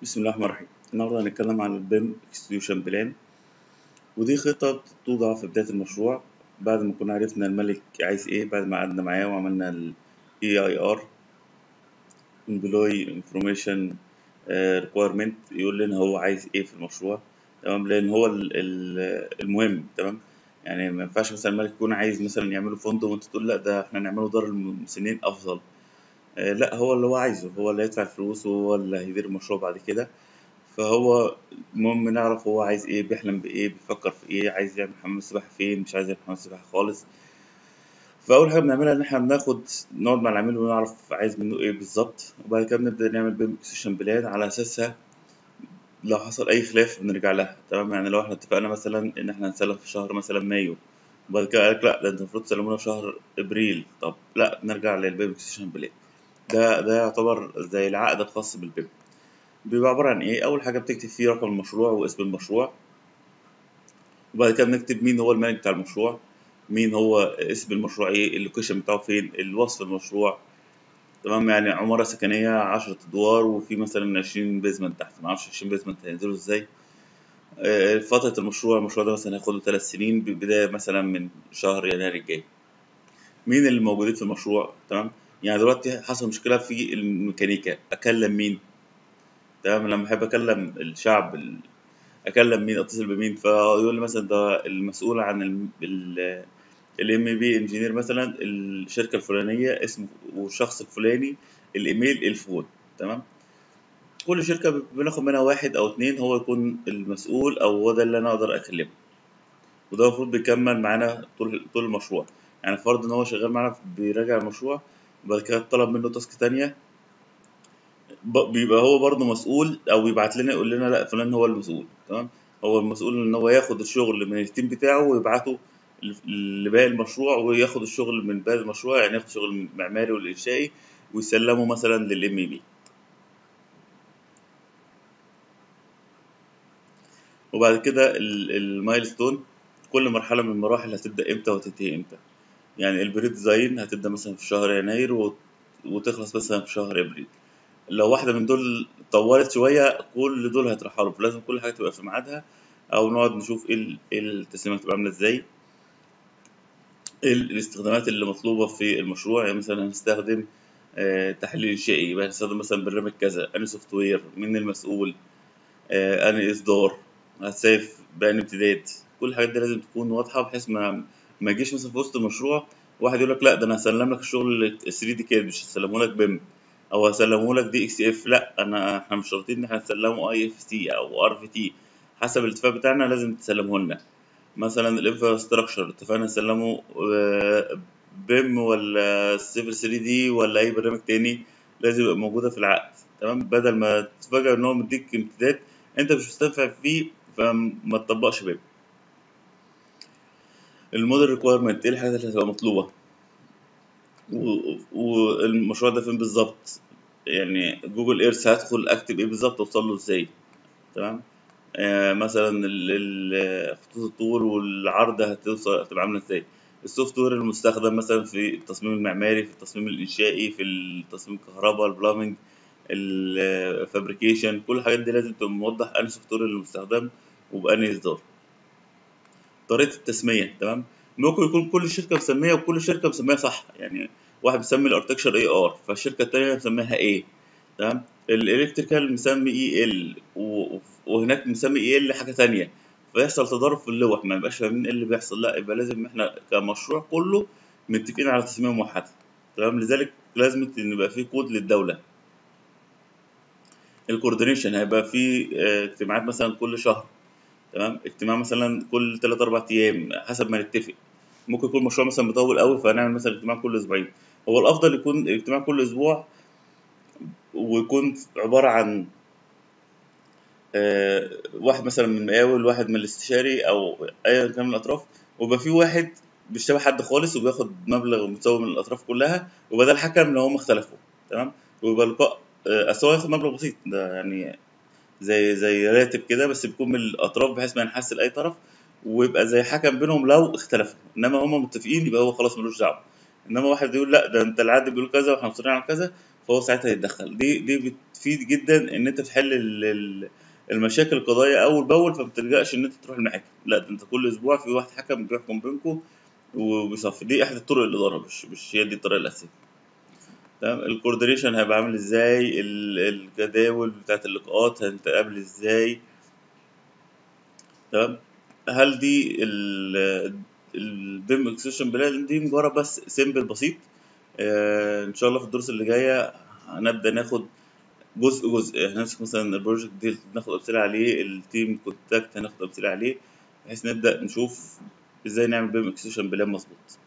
بسم الله الرحمن الرحيم النهارده هنتكلم عن البيم اكستيوشن بلان ودي خطة بتوضع في بداية المشروع بعد ما كنا عرفنا الملك عايز ايه بعد ما قعدنا معاه وعملنا ال EIR Employee Information آه، Requirement يقول لنا هو عايز ايه في المشروع تمام لأن هو ال- ال- المهم تمام يعني ما ينفعش مثلا الملك يكون عايز مثلا يعملوا فندق وانت تقول لا ده احنا نعمله دار المسنين أفضل آه، لا هو اللي هو عايزه هو اللي هيدفع الفلوس وهو اللي هيدير المشروع بعد كده فهو المهم نعرف هو عايز ايه بيحلم بايه بيفكر في ايه عايز يعمل حمام سباحة فين مش عايز يعمل حمام سباحة خالص فأول حاجة بنعملها إن إحنا بناخد نقعد مع العميل ونعرف عايز منه إيه بالظبط وبعد كده بنبدأ نعمل بيم اكسيشن بلان على أساسها لو حصل أي خلاف بنرجع لها تمام يعني لو إحنا اتفقنا مثلا إن إحنا هنسلم في شهر مثلا مايو وبعد كده قالك لأ ده أنت المفروض تسلمونا في شهر إبريل طب لأ نرجع للبيم اكسيشن بلان ده ده يعتبر زي العقد الخاص بالبيم بيبقى عبارة عن إيه أول حاجة بتكتب فيه رقم المشروع واسم المشروع وبعد كده بنكتب مين هو المالك بتاع المشروع مين هو اسم المشروع ايه اللوكيشن بتاعه فين الوصف المشروع تمام يعني عمارة سكنية عشرة أدوار وفي مثلا عشرين بيزمنت تحت معرفش عشرين بيزمنت هينزلوا ازاي آه، فترة المشروع المشروع ده مثلا هياخد له تلات سنين ببداية مثلا من شهر يناير الجاي مين اللي موجودين في المشروع تمام يعني دلوقتي حصل مشكلة في الميكانيكا أكلم مين تمام لما أحب أكلم الشعب ال- أكلم مين أتصل بمين فيقول لي مثلا ده المسؤول عن ال ال الام بي انجينير مثلا الشركه الفلانيه اسمه والشخص الفلاني الايميل الفون تمام كل شركه بناخد منها واحد او اتنين هو يكون المسؤول او هو ده اللي انا اقدر اكلمه وده المفروض بيكمل معانا طول طول المشروع يعني فرض ان هو شغال معانا بيراجع المشروع وبعد كده طلب منه تاسك تانية ب- بيبقى هو برضه مسؤول او يبعت لنا يقول لنا لا فلان هو المسؤول تمام هو المسؤول ان هو ياخد الشغل من التيم بتاعه ويبعته ل- لباقي المشروع وياخد الشغل من باقي المشروع يعني ياخد شغل المعماري والانشائي ويسلمه مثلا للام بي وبعد كده المايلستون كل مرحله من المراحل هتبدا امتى وهتنتهي امتى يعني البري ديزاين هتبدا مثلا في شهر يناير وت- وتخلص مثلا في شهر ابريل لو واحدة من دول طولت شوية كل دول هيترحلوا فلازم كل حاجة تبقى في ميعادها أو نقعد نشوف إيه ال- إيه التسليمات تبقى عاملة إزاي إيه ال- الاستخدامات اللي مطلوبة في المشروع يعني مثلا هنستخدم آه، تحليل إنشائي يبقى هنستخدم مثلا برنامج كذا أنهي سوفت وير مين المسؤول آه، أنهي إصدار هتسيف بأنهي امتداد كل الحاجات دي لازم تكون واضحة بحيث ما ما يجيش مثلا في وسط المشروع واحد يقول لك لا ده أنا هسلم لك الشغل 3 دي كده مش هسلمه لك بيم او هسلمه لك دي اكس اف لا انا احنا مش شرطين ان احنا نسلمه اي اف تي او ار في تي حسب الاتفاق بتاعنا لازم تسلمه لنا مثلا الانفراستراكشر اتفقنا نسلمه آه، بيم ولا سيفل 3 دي ولا اي برنامج تاني لازم يبقى موجوده في العقد تمام بدل ما تتفاجئ ان هو مديك امتداد انت مش مستنفع فيه فما تطبقش بيم الموديل ريكويرمنت ايه الحاجات اللي هتبقى مطلوبه و- والمشروع ده فين بالظبط يعني جوجل ايرث هدخل اكتب ايه بالظبط اوصل له ازاي تمام آه مثلا ال- ال- خطوط الطول والعرض هتوصل هتبقى عامله ازاي السوفت وير المستخدم مثلا في التصميم المعماري في التصميم الانشائي في التصميم الكهرباء البلامنج الفابريكيشن كل الحاجات دي لازم تبقى موضح انهي سوفت وير اللي مستخدم وبأنهي اصدار طريقه التسميه تمام ممكن يكون كل شركه مسميه وكل شركه مسميه صح يعني واحد مسمي الاركتكشر اي ار فالشركه التانيه مسميها ايه تمام الالكتريكال مسمي اي ال وهناك مسمي اي ال حاجه تانية فيحصل تضارب في اللوح ما نبقاش فاهمين ايه اللي بيحصل لا يبقى لازم احنا كمشروع كله متفقين على تسميه موحده تمام لذلك لازم ان يبقى في كود للدوله الكوردينيشن هيبقى في آه، اجتماعات مثلا كل شهر تمام اجتماع مثلا كل 3 4 ايام حسب ما نتفق ممكن يكون مشروع مثلا مطول قوي فهنعمل مثلا اجتماع كل اسبوعين هو الافضل يكون اجتماع كل اسبوع ويكون عباره عن آه، واحد مثلا من المقاول واحد من الاستشاري او ايا كان من الاطراف ويبقى في واحد مش شبه حد خالص وبياخد مبلغ متساوي من الاطراف كلها ويبقى ده الحكم لو هم اختلفوا تمام ويبقى لقاء آه، اصل هو ياخد مبلغ بسيط ده يعني زي زي راتب كده بس بيكون من الاطراف بحيث ما ينحس لاي طرف ويبقى زي حكم بينهم لو اختلفوا انما هم متفقين يبقى هو خلاص ملوش دعوه انما واحد يقول لا ده انت العقد بيقول كذا واحنا مصرين على كذا فهو ساعتها يتدخل دي دي بتفيد جدا ان انت تحل ال- ال- المشاكل القضائيه اول باول فما بتلجاش ان انت تروح المحاكم لا ده انت كل اسبوع في واحد حكم بيحكم بينكم وبيصفي دي احد طرق الاداره مش مش هي دي الطريقه الاساسيه تمام الكوردينيشن هيبقى عامل ازاي ال- الجداول بتاعت اللقاءات هنتقابل ازاي تمام هل دي البيم اكسشن بلان دي مجرد بس سيمبل بسيط آه ان شاء الله في الدروس اللي جايه هنبدا ناخد جزء جزء هنمسك مثلا البروجكت دي ناخد امثله عليه التيم كونتاكت هناخد امثله عليه بحيث نبدا نشوف ازاي نعمل بيم اكسشن بلان مظبوط